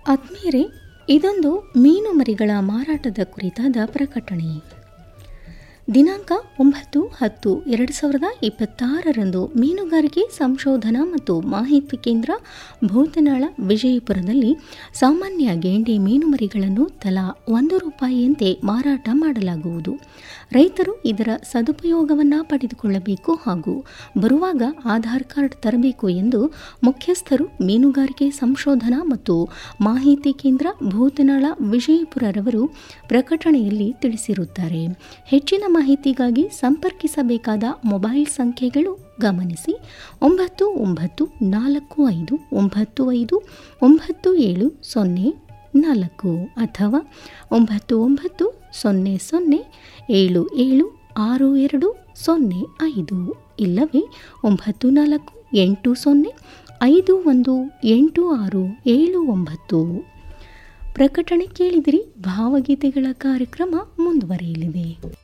ಆತ್ಮೀಯರೇ ಇದೊಂದು ಮೀನು ಮರಿಗಳ ಮಾರಾಟದ ಕುರಿತಾದ ಪ್ರಕಟಣೆ ದಿನಾಂಕ ಒಂಬತ್ತು ಹತ್ತು ಎರಡು ಸಾವಿರದ ಇಪ್ಪತ್ತಾರರಂದು ಮೀನುಗಾರಿಕೆ ಸಂಶೋಧನಾ ಮತ್ತು ಮಾಹಿತಿ ಕೇಂದ್ರ ಭೂತನಾಳ ವಿಜಯಪುರದಲ್ಲಿ ಸಾಮಾನ್ಯ ಗೆಂಡೆ ಮೀನುಮರಿಗಳನ್ನು ತಲಾ ಒಂದು ರೂಪಾಯಿಯಂತೆ ಮಾರಾಟ ಮಾಡಲಾಗುವುದು ರೈತರು ಇದರ ಸದುಪಯೋಗವನ್ನು ಪಡೆದುಕೊಳ್ಳಬೇಕು ಹಾಗೂ ಬರುವಾಗ ಆಧಾರ್ ಕಾರ್ಡ್ ತರಬೇಕು ಎಂದು ಮುಖ್ಯಸ್ಥರು ಮೀನುಗಾರಿಕೆ ಸಂಶೋಧನಾ ಮತ್ತು ಮಾಹಿತಿ ಕೇಂದ್ರ ಭೂತನಾಳ ವಿಜಯಪುರರವರು ಪ್ರಕಟಣೆಯಲ್ಲಿ ತಿಳಿಸಿರುತ್ತಾರೆ ಹೆಚ್ಚಿನ ಮಾಹಿತಿಗಾಗಿ ಸಂಪರ್ಕಿಸಬೇಕಾದ ಮೊಬೈಲ್ ಸಂಖ್ಯೆಗಳು ಗಮನಿಸಿ ಒಂಬತ್ತು ಒಂಬತ್ತು ನಾಲ್ಕು ಐದು ಒಂಬತ್ತು ಐದು ಒಂಬತ್ತು ಏಳು ಸೊನ್ನೆ ನಾಲ್ಕು ಅಥವಾ ಒಂಬತ್ತು ಒಂಬತ್ತು ಸೊನ್ನೆ ಸೊನ್ನೆ ಏಳು ಏಳು ಆರು ಎರಡು ಸೊನ್ನೆ ಐದು ಇಲ್ಲವೇ ಒಂಬತ್ತು ನಾಲ್ಕು ಎಂಟು ಸೊನ್ನೆ ಐದು ಒಂದು ಎಂಟು ಆರು ಏಳು ಒಂಬತ್ತು ಪ್ರಕಟಣೆ ಕೇಳಿದಿರಿ ಭಾವಗೀತೆಗಳ ಕಾರ್ಯಕ್ರಮ ಮುಂದುವರಿಯಲಿದೆ